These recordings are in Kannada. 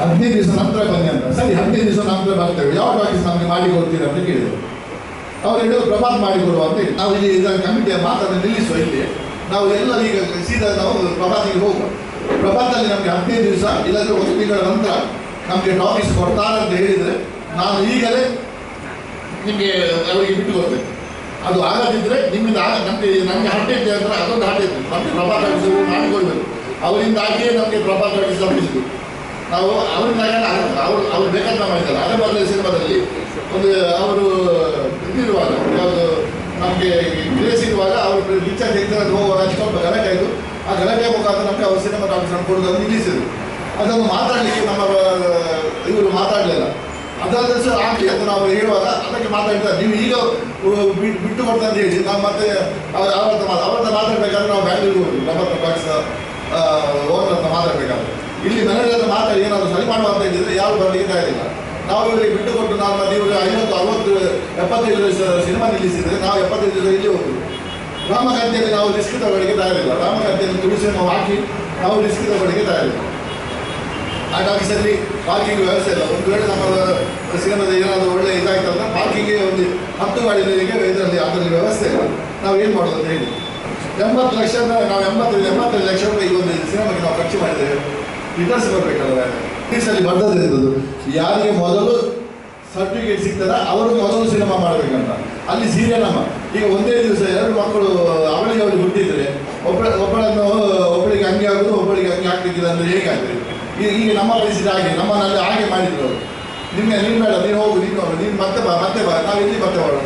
ಹದಿನೈದು ದಿವಸ ನಂತರ ಬನ್ನಿ ಅಂತ ಸರಿ ಹದಿನೈದು ದಿವಸ ನಂತರ ಬರ್ತೇವೆ ಯಾವ ಟಾಕೀಸ್ ನಮಗೆ ಮಾಡಿ ಕೊಡ್ತೀರಾ ಅಂತ ಕೇಳಿದ್ರು ಅವ್ರು ಹೇಳಿದ್ರು ಪ್ರಭಾತ್ ಮಾಡಿಕೊಡುವ ಅಂತ ಹೇಳಿ ನಾವು ಇಲ್ಲಿ ಇದರ ಕಮಿಟಿಯ ಮಾತನ್ನು ನಿಲ್ಲಿಸುವ ಇಲ್ಲಿ ನಾವು ಎಲ್ಲ ಈಗ ಸೀದಾ ನಾವು ಪ್ರಭಾತಿಗೆ ಹೋಗುವ ಪ್ರಭಾತಲ್ಲಿ ನಮಗೆ ಹದಿನೈದು ದಿವಸ ಇಲ್ಲಾಂದ್ರೆ ಒಂದು ತಿಂಗಳ ನಂತರ ನಮಗೆ ಟಾಕೀಸ್ ಕೊಡ್ತಾರೆ ಅಂತ ಹೇಳಿದರೆ ನಾನು ಈಗಲೇ ನಿಮಗೆ ಅವರಿಗೆ ಬಿಟ್ಟು ಕೊಡ್ಬೇಕು ಅದು ಆಗದಿದ್ದರೆ ನಿಮ್ಮಿಂದ ಆಗ ನಮಗೆ ನಮಗೆ ಹರಟೆ ಇದೆ ಅಂದರೆ ಅದೊಂದು ಹರಟೆ ಇದೆ ನಮಗೆ ಪ್ರಭಾತ ಮಾಡಿಕೊಳ್ಬೇಕು ಅವರಿಂದಾಗಿಯೇ ನಮಗೆ ಪ್ರಭಾತ ಲಭಿಸಿತು ನಾವು ಅವರಿಂದಾಗಿ ಅವರು ಅವ್ರು ಬೇಕಾದ ಮಾಡಿದ್ದಾರೆ ಅದೇ ಮೊದಲ ಸಿನಿಮಾದಲ್ಲಿ ಒಂದು ಅವರು ಇದಿರುವಾಗ ಯಾವುದು ನಮಗೆ ಗ್ರೇಸ್ ಇರುವಾಗ ಅವರು ಪಿಕ್ಚರ್ ತೆಗೆದು ಹೋಗುವಾಗ ಸ್ವಲ್ಪ ಗಲಾಟೆ ಆಯಿತು ಆ ಗಲಾಟೆ ಮುಖಾಂತರ ನಮಗೆ ಅವರು ಸಿನಿಮಾ ಟಾಕೀಸ್ ಕೊಡೋದನ್ನು ನಿಲ್ಲಿಸಿದರು ಅದನ್ನು ಮಾತಾಡಲಿಕ್ಕೆ ನಮ್ಮ ಇವರು ಮಾತಾಡಲಿಲ್ಲ ಅದಾದ ಸರ್ ಆಗಲಿ ಅಂತ ನಾವು ಹೇಳುವಾಗ ಅದಕ್ಕೆ ಮಾತಾಡ್ತಾರೆ ನೀವು ಈಗ ಉ- ಬಿಟ್- ಬಿಟ್ಟು ಕೊಡ್ತಾ ಅಂತ ಹೇಳಿ ನಾವು ಮತ್ತೆ ಅವ್ರ- ಅವತ್ತ ಮಾತು ಅವತ್ತ ಮಾತಾಡ್ಬೇಕಾದ್ರೆ ನಾವು ಬ್ಯಾಂಗ್ಳೂರಿಗೆ ಹೋಗಿ ನಮ್ಮ ಬಾಕ್ಸ್ ಓನರ್ ಹತ್ರ ಮಾತಾಡ್ಬೇಕಾದ್ರೆ ಇಲ್ಲಿ ಮನೆಯಲ್ಲಿ ಹತ್ರ ಮಾತಾಡಿ ಏನಾದ್ರು ಸರಿ ಮಾಡುವ ಅಂತ ಹೇಳಿದ್ರೆ ಯಾರು ಬರಲಿಕ್ಕೆ ತಯಾರಿಲ್ಲ ನಾವು ಇವರಿಗೆ ಬಿಟ್ಟು ಕೊಟ್ಟು ನಾವು ನೀವು ಐವತ್ತು ಅರವತ್ತು ಎಪ್ಪತ್ತೈದು ದಿವಸ ಸಿನಿಮಾ ನಿಲ್ಲಿಸಿದ್ರೆ ನಾವು ಎಪ್ಪತ್ತೈದು ದಿವಸ ಇಲ್ಲಿ ಹೋಗುದು ರಾಮಗಂತೆಯಲ್ಲಿ ನಾವು ರಿಸ್ಕ್ ತಗೊಳ್ಳಿಕ್ಕೆ ತಯಾರಿಲ್ಲ ರಾಮಗಂತೆಯಲ್ಲಿ ತುಳಸಿ ನಾವು ಹಾಕಿ ನಾವು ರಿಸ್ಕ್ ತಗೊಳ್ಳಿಕ್ಕೆ ತಯಾರಿಲ್ಲ ಆ ಟಾಕೀಸಲ್ಲಿ ಪಾರ್ಕಿಂಗ್ ವ್ಯವಸ್ಥೆ ಇಲ್ಲ ಒಂದು ವೇಳೆ ನಮ್ಮ ಸಿನಿಮಾದ ಏನಾದರೂ ಒಳ್ಳೆ ಇದಾಯ್ತು ಅಂದ್ರೆ ಪಾರ್ಕಿಂಗ್ಗೆ ಒಂದು ಹತ್ತು ಗಾಡಿಗಳಿಗೆ ಇದರಲ್ಲಿ ಅದರಲ್ಲಿ ವ್ಯವಸ್ಥೆ ಇಲ್ಲ ನಾವು ಏನು ಮಾಡೋದು ಅಂತ ಹೇಳಿ ಎಂಬತ್ತು ಲಕ್ಷ ಅಂದ್ರೆ ನಾವು ಎಂಬತ್ತೈದು ಎಂಬತ್ತೈದು ಲಕ್ಷ ರೂಪಾಯಿ ಈ ಒಂದು ಸಿನಿಮಾಗೆ ನಾವು ಖರ್ಚು ಮಾಡಿದ್ದೇವೆ ರಿಟರ್ನ್ಸ್ ಬರಬೇಕಲ್ಲ ಅಲ್ಲಿ ಬರ್ದದ್ದು ಇದ್ದದ್ದು ಯಾರಿಗೆ ಮೊದಲು ಸರ್ಟಿಫಿಕೇಟ್ ಸಿಗ್ತದ ಅವರು ಮೊದಲು ಸಿನಿಮಾ ಮಾಡಬೇಕಂತ ಅಲ್ಲಿ ಸೀರಿಯಲ್ ನಮ್ಮ ಈಗ ಒಂದೇ ದಿವಸ ಎರಡು ಮಕ್ಕಳು ಅವಳಿಗೆ ಅವಳಿಗೆ ಹುಟ್ಟಿದ್ರೆ ಒಬ್ಬಳ ಒಬ್ಬಳನ್ನು ಒಬ್ಬಳಿಗೆ ಹಂಗೆ ಆಗುದು ಒಬ್ಬಳಿಗೆ ಹಂಗೆ ಆಗ್ತಿದ್ದಿಲ್ಲ ಅಂದ್ರೆ ಹೇಗಾಗ್ತದೆ ಈಗ ಈಗ ನಮ್ಮ ಪರಿಸ್ಥಿತಿ ಹಾಗೆ ನಮ್ಮನ್ನಲ್ಲಿ ಹಾಗೆ ಮಾಡಿದ್ರು ಅವರು ನಿಮಗೆ ನೀನು ಬೇಡ ನೀನು ಹೋಗು ನೀನು ಹೋಗು ನೀನು ಮತ್ತೆ ಬಾ ಮತ್ತೆ ಬಾ ನಾವು ಇಲ್ಲಿ ಮತ್ತೆ ಮಾಡೋಣ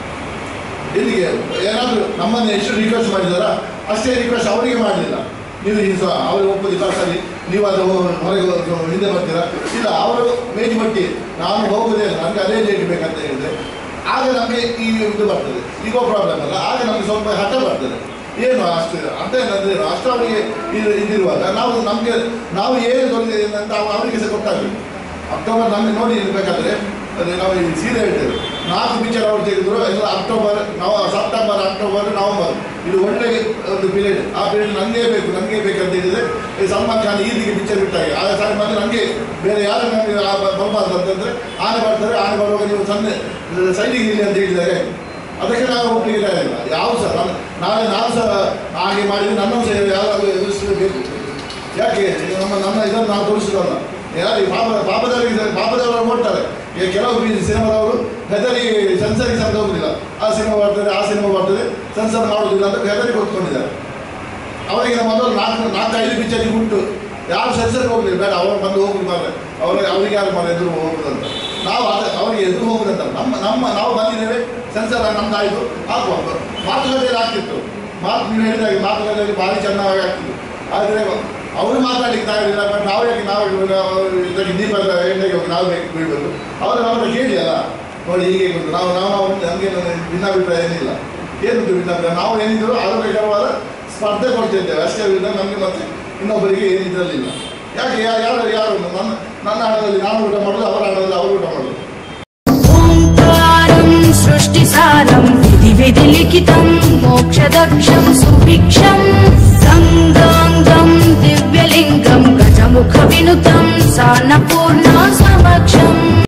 ಎಲ್ಲಿಗೆ ಏನಾದರೂ ನಮ್ಮನ್ನು ಎಷ್ಟು ರಿಕ್ವೆಸ್ಟ್ ಮಾಡಿದಾರ ಅಷ್ಟೇ ರಿಕ್ವೆಸ್ಟ್ ಅವರಿಗೆ ಮಾಡಲಿಲ್ಲ ನೀವು ಈ ಸಹ ಅವ್ರಿಗೆ ಒಪ್ಪುದಿಲ್ಲ ಸರಿ ನೀವು ಅದು ಹೊರಗೆ ಹೋಗಿ ಹಿಂದೆ ಬರ್ತೀರಾ ಇಲ್ಲ ಅವರು ಮೇಜ್ ಮಟ್ಟಿ ನಾನು ಹೋಗುದೇ ಇಲ್ಲ ನನಗೆ ಅದೇ ಡೇಟ್ ಬೇಕಂತ ಹೇಳಿದ್ರೆ ಆಗ ನಮಗೆ ಈ ಇದು ಬರ್ತದೆ ಈಗೋ ಪ್ರಾಬ್ಲಮ್ ಅಲ್ಲ ಆಗ ನಮಗೆ ಸ್ವಲ್ಪ ಹಠ ಬರ್ತದೆ ಏನು ಅಷ್ಟು ಅಂತ ಏನಂದ್ರೆ ಅಷ್ಟು ಅವರಿಗೆ ಇದು ಇದಿರುವಾಗ ನಾವು ನಮಗೆ ನಾವು ಏನು ತೊಂದರೆ ಅಂತ ಅವ- ಅವರಿಗೆ ಸಹ ಗೊತ್ತಾಗಬೇಕು ಅಕ್ಟೋಬರ್ ನಮಗೆ ನೋಡಿ ಇರಬೇಕಾದ್ರೆ ಅದೇ ನಾವು ಈ ಸೀರೆ ಹೇಳ್ತೇವೆ ನಾಲ್ಕು ಪಿಕ್ಚರ್ ಅವ್ರು ತೆಗೆದ್ರು ಎಲ್ಲ ಅಕ್ಟೋಬರ್ ನಾವು ಸೆಪ್ಟೆಂಬರ್ ಅಕ್ಟೋಬರ್ ನವಂಬರ್ ಇದು ಒಳ್ಳೆ ಒಂದು ಪೀರಿಯಡ್ ಆ ಪೀರಿಯಡ್ ನನಗೆ ಬೇಕು ನನಗೆ ಬೇಕಂತ ಹೇಳಿದ್ರೆ ಈ ಸಲ್ಮಾನ್ ಖಾನ್ ಈದಿಗೆ ಪಿಕ್ಚರ್ ಬಿಟ್ಟಾಗ ಆ ಸಾರಿ ಮತ್ತೆ ನನಗೆ ಬೇರೆ ಯಾರು ನನಗೆ ಆ ಬ- ಬರ್ಬಾರ್ದು ಅಂತಂದ್ರೆ ಆನೆ ಬರ್ತಾರೆ ಆನೆ ಬರುವಾಗ ನೀವು ಸಣ್ಣ ಸೈಡಿಗೆ ಇಲ್ಲಿ ಅಂತ ಹೇಳಿದ್ದಾರೆ ಅದಕ್ಕೆ ನಾವು ಒಪ್ಪಿಗೆ ತಯಾರಿಲ್ಲ ಯಾವ ಸಹ ನಾನು ನಾಳೆ ನಾನು ಸಹ ಹಾಗೆ ಮಾಡಿದ್ರೆ ನನ್ನೂ ಸಹ ಯಾರಾದರೂ ಎದುರಿಸಬೇಕು ಯಾಕೆ ಈಗ ನಮ್ಮ ನನ್ನ ಇದನ್ನು ನಾವು ತೋರಿಸಿದಲ್ಲ ಯಾರು ಈ ಪಾಪ ಪಾಪದವರಿಗೆ ಪಾಪದವರು ನೋಡ್ತಾರೆ ಈಗ ಕೆಲವು ಈ ಸಿನಿಮಾದವರು ಹೆದರಿ ಸೆನ್ಸರಿಗೆ ಸಹ ಹೋಗುದಿಲ್ಲ ಆ ಸಿನಿಮಾ ಬರ್ತದೆ ಆ ಸಿನಿಮಾ ಬರ್ತದೆ ಸೆನ್ಸರ್ ಮಾಡುವುದಿಲ್ಲ ಅಂತ ಹೆದರಿ ಕೂತ್ಕೊಂಡಿದ್ದಾರೆ ಅವರಿಗೆ ಮೊದಲು ನಾಲ್ಕು ನಾಲ್ಕು ಐದು ಪಿಕ್ಚರಿಗೆ ಉಂಟು ಯಾರು ಸೆನ್ಸರ್ಗೆ ಹೋಗ್ಲಿಲ್ಲ ಬೇಡ ಅವರು ಬಂದು ಹೋಗುದು ಮಾರ್ರೆ ಅವ್ರಿಗೆ ಅವರಿಗೆ ಯಾರು ಮಾರ್ರೆ ಎದುರು ಹೋಗುದಂತ ನಾವು ಅದ ಅವರಿಗೆ ಎದುರು ಹೋಗುದಂತ ನಮ್ಮ ನಮ್ಮ ನಾವು ಬಂದಿದ್ದೇವೆ ಸೆನ್ಸರ್ ನಮ್ದು ಆಯಿತು ಹಾಕುವ ಮಾತುಕತೆಯಲ್ಲಿ ಆಗ್ತಿತ್ತು ಮಾತು ನೀವು ಹೇಳಿದಾಗೆ ಮಾತುಕತೆಯಲ್ಲಿ ಭಾರಿ ಚೆನ್ನಾಗಿ ಆಗ್ತಿತ್ತು ಆದರೆ ಅವರು ಮಾತಾಡ್ಲಿಕ್ಕೆ ತಯಾರಿಲ್ಲ ಬಟ್ ನಾವು ಯಾಕೆ ನಾವು ಇದಕ್ಕೆ ದೀಪ ಎಣ್ಣೆಗೆ ಹೋಗಿ ನಾವು ಬೇಕು ಬೀಳ್ಬೇಕು ಅವರು ನಮ್ಮ ಕೇಳಿ ಅಲ್ಲ ನೋಡಿ ಹೀಗೆ ಗೊತ್ತು ನಾವು ನಾವು ನಾವು ನಮಗೆ ಭಿನ್ನಾಭಿಪ್ರಾಯ ಏನಿಲ್ಲ ಏನುಂಟು ಭಿನ್ನಾಭಿಪ್ರಾಯ ನಾವು ಏನಿದ್ರು ಆರೋಗ್ಯಕರವಾದ ಸ್ಪರ್ಧೆ ಕೊಡ್ತಿದ್ದೇವೆ ಅಷ್ಟೇ ವಿರುದ್ಧ ನಮಗೆ ಮತ್ತೆ ಇನ್ನೊಬ್ಬರಿಗೆ ಏನಿದ್ರಲ್ಲಿಲ್ಲ ಯಾಕೆ ಯಾ- ಯಾರು ಯಾರು ನನ್ನ ನನ್ನ ಹಣದಲ್ಲಿ ನಾನು ಊಟ ಮಾಡೋದು ಅವರ ಹಣದಲ್ಲಿ ಅವರು ಊಟ ಮಾಡೋದು ओङ्कारं सृष्टिसारं विधिविधिलिखितं मोक्षदक्षं सुभिक्षं गङ्गाङ्गं दिव्यलिङ्गं गजमुखविनुतं सान्नपूर्णा